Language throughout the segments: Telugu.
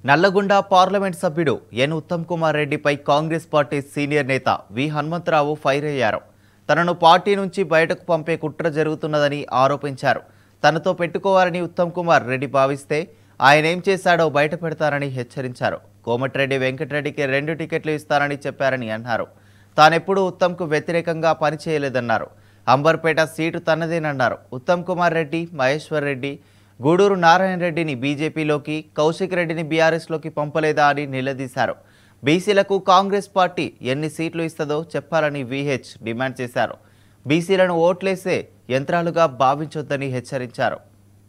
నల్లగొండ పార్లమెంట్ సభ్యుడు ఎన్ ఉత్తమ్ కుమార్ రెడ్డిపై కాంగ్రెస్ పార్టీ సీనియర్ నేత వి హనుమంతరావు ఫైర్ అయ్యారు తనను పార్టీ నుంచి బయటకు పంపే కుట్ర జరుగుతున్నదని ఆరోపించారు తనతో పెట్టుకోవాలని ఉత్తమ్ కుమార్ రెడ్డి భావిస్తే ఆయన ఏం చేశాడో బయట పెడతారని హెచ్చరించారు కోమటిరెడ్డి వెంకటరెడ్డికి రెండు టికెట్లు ఇస్తారని చెప్పారని అన్నారు తానెప్పుడూ ఉత్తమ్కు వ్యతిరేకంగా పనిచేయలేదన్నారు అంబర్పేట సీటు తనదేనన్నారు ఉత్తమ్ కుమార్ రెడ్డి మహేశ్వర్ రెడ్డి గూడూరు నారాయణ రెడ్డిని బీజేపీలోకి కౌశిక్ రెడ్డిని బీఆర్ఎస్లోకి పంపలేదా అని నిలదీశారు బీసీలకు కాంగ్రెస్ పార్టీ ఎన్ని సీట్లు ఇస్తుందో చెప్పాలని విహెచ్ డిమాండ్ చేశారు బీసీలను ఓట్లేసే యంత్రాలుగా భావించొద్దని హెచ్చరించారు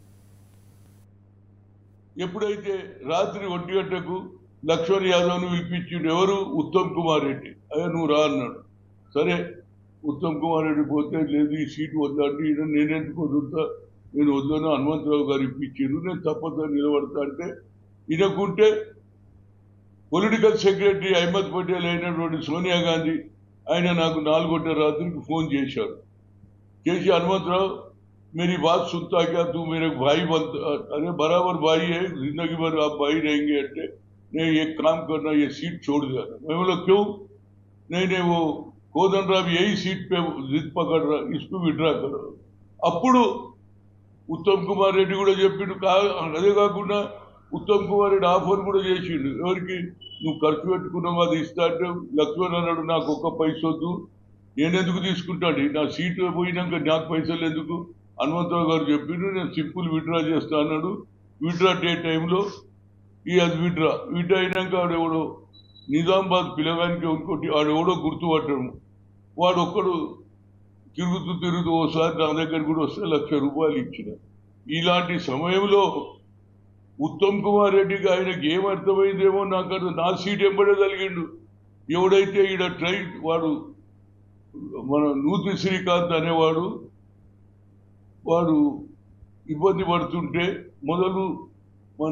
ఎప్పుడైతే రాత్రి ఒంటి గంటకు లక్ష్మణ్ యాదవ్ను పిలిపించిండు ఎవరు ఉత్తమ్ కుమార్ రెడ్డి అయ్యా నువ్వు రా అన్నాడు సరే ఉత్తమ్ కుమార్ రెడ్డి పోతే లేదు ఈ సీటు వద్దంటే ఈయన నేనెందుకు వదులుతా నేను వద్దాను హనుమంతరావు గారు ఇప్పించారు నేను తప్పదు నిలబడతా అంటే ఈయనకుంటే పొలిటికల్ సెక్రటరీ అహ్మద్ పటేల్ అయినటువంటి సోనియా గాంధీ ఆయన నాకు నాలుగొంట రాత్రికి ఫోన్ చేశాడు చేసి హనుమంతరావు मेरी बात सुनता क्या तू मेरे भाई बनता अरे बराबर भाई है जिंदगी भर आप भाई रहेंगे अट्टे नहीं एक काम करना ये सीट छोड़ देना मैं बोला क्यों नहीं नहीं वो కోదన్ రావు यही सीट पे जिद पकड़ रहा इसको विड्रा करो అప్పుడు ఉత్తమ్ కుమార్ రెడ్డి కూడా చెప్పిండు కా అదే కాకుండా ఉత్తమ్ కుమార్ రెడ్డి ఆఫర్ కూడా చేసిండు ఎవరికి నువ్వు ఖర్చు పెట్టుకున్నావు అది ఇస్తా అంటే లక్ష్మణ్ అన్నాడు నాకు ఒక్క పైసొద్దు నేనెందుకు తీసుకుంటాను నా సీటు పోయినాక నాకు పైసలు ఎందుకు హనుమంతరావు గారు చెప్పిండు నేను సింపుల్ విత్డ్రా చేస్తా అన్నాడు విత్డ్రా డే టైంలో ఈ అది విత్డ్రా విత్డ్రా అయినాక ఆడెవడో నిజామాబాద్ పిలగానికి ఇంకోటి ఆడెవడో గుర్తుపట్టడం వాడు ఒక్కడు తిరుగుతూ తిరుగుతూ ఓసారి నా దగ్గర కూడా వస్తే లక్ష రూపాయలు ఇచ్చిన ఇలాంటి సమయంలో ఉత్తమ్ కుమార్ రెడ్డికి ఆయనకి ఏం అర్థమైందేమో నాకు అర్థం నా సీట్ ఎంబడే కలిగిండు ఎవడైతే ఈడ ట్రై వాడు మన నూతి శ్రీకాంత్ అనేవాడు వాడు ఇబ్బంది పడుతుంటే మొదలు మన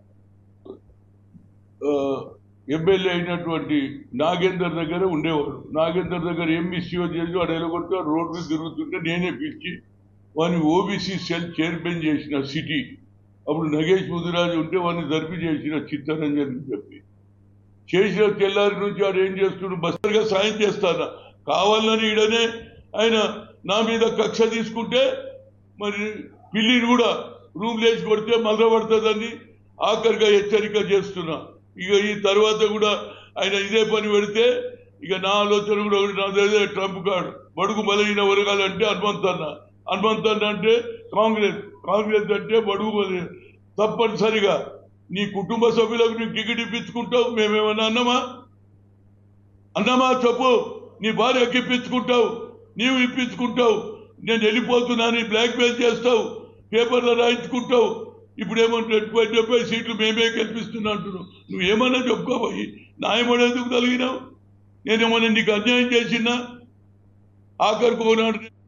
ఎమ్మెల్యే అయినటువంటి నాగేందర్ దగ్గర ఉండేవాడు నాగేందర్ దగ్గర ఏం మిస్యూజ్ చేసి వాడు ఎలగొడితే వాడు రోడ్డు మీద తిరుగుతుంటే నేనే పిలిచి వాడిని ఓబీసీ సెల్ చైర్మన్ చేసిన సిటీ అప్పుడు నగేష్ ముదిరాజు ఉంటే వాడిని జరిపి చేసిన చిత్తరంజన్ అని చెప్పి చేసిన తెల్లారి నుంచి వాడు ఏం చేస్తుడు బస్తర్గా సాయం చేస్తానా కావాలని ఈడనే ఆయన నా మీద కక్ష తీసుకుంటే మరి పిల్లిని కూడా రూమ్ లేచి కొడితే మళ్ళా పడుతుందని ఆఖరిగా హెచ్చరిక చేస్తున్నా ఇక ఈ తర్వాత కూడా ఆయన ఇదే పని పెడితే ఇక నా ఆలోచన కూడా ఒకటి నా దగ్గర ట్రంప్ కార్డు బడుగు బలహీన వర్గాలంటే హనుమంతన్న హనుమంతన్న అంటే కాంగ్రెస్ కాంగ్రెస్ అంటే బడుగు బలహీన తప్పనిసరిగా నీ కుటుంబ సభ్యులకు నీకు టికెట్ ఇప్పించుకుంటావు మేమేమన్నా అన్నామా అన్నామా చెప్పు నీ భార్యకి ఇప్పించుకుంటావు నీవు ఇప్పించుకుంటావు నేను వెళ్ళిపోతున్నాను బ్లాక్ మెయిల్ చేస్తావు పేపర్లో రాయించుకుంటావు ఇప్పుడు ఏమంటే డెబ్బై డెబ్బై సీట్లు మేమే గెలిపిస్తున్నా అంటున్నావు నువ్వు ఏమన్నా చెప్పుకోబోయి న్యాయమడేందుకు కలిగినావు నేనేమన్నా నీకు అన్యాయం చేసినా ఆఖరికి ఒకనాడు